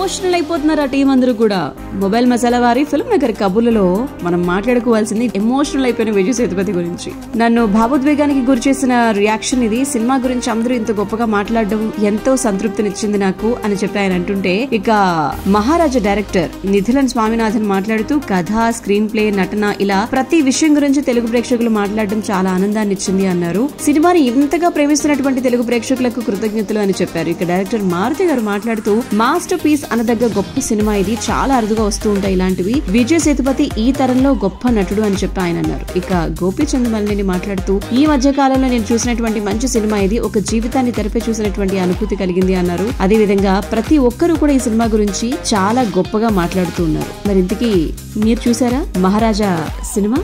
emotional అయిపోతున్నారు ఆ team అందరూ కూడా మొబైల్ మసాలా వారి ఫిల్మ్ నగర్ కబుర్లలో మనం మాట్లాడుకోవాల్సింది ఎమోషనల్ అయిపోయిన విజయ్ సేతుపతి గురించి నన్ను భావోద్వేగానికి గురి చేసిన రియాక్షన్ ఇది సినిమా గురించి అందరూ ఇంత గొప్పగా మాట్లాడడం ఎంతో సంతృప్తినిచ్చింది నాకు అని చెప్పి ఆయన అంటుంటే ఇక మహారాజా డైరెక్టర్ నిధిలన్ స్వామినాథన్ మాట్లాడుతూ కథ స్క్రీన్ ప్లే నటన ఇలా ప్రతి విషయం గురించి తెలుగు ప్రేక్షకులు మాట్లాడడం చాలా ఆనందాన్ని ఇచ్చింది అన్నారు సినిమాని ఇంతగా ప్రేమిస్తున్నటువంటి తెలుగు ప్రేక్షకులకు కృతజ్ఞతలు అని చెప్పారు ఇక డైరెక్టర్ మారుతి గారు మాట్లాడుతూ మాస్టర్ పీస్ అనదగ్గ గొప్ప సినిమా ఇది చాలా అరుదుగా వస్తూ ఉంటాయి ఇలాంటివి విజయ్ సేతుపతి ఈ తరంలో గొప్ప నటుడు అని చెప్పి ఆయన అన్నారు ఇక గోపీచంద్ మల్లిని మాట్లాడుతూ ఈ మధ్య కాలంలో నేను చూసినటువంటి మంచి సినిమా ఇది ఒక జీవితాన్ని తెరపై చూసినటువంటి అనుభూతి కలిగింది అన్నారు అదే విధంగా ప్రతి ఒక్కరూ కూడా ఈ సినిమా గురించి చాలా గొప్పగా మాట్లాడుతూ ఉన్నారు మరి ఇంతకీ మీరు చూసారా మహారాజా సినిమా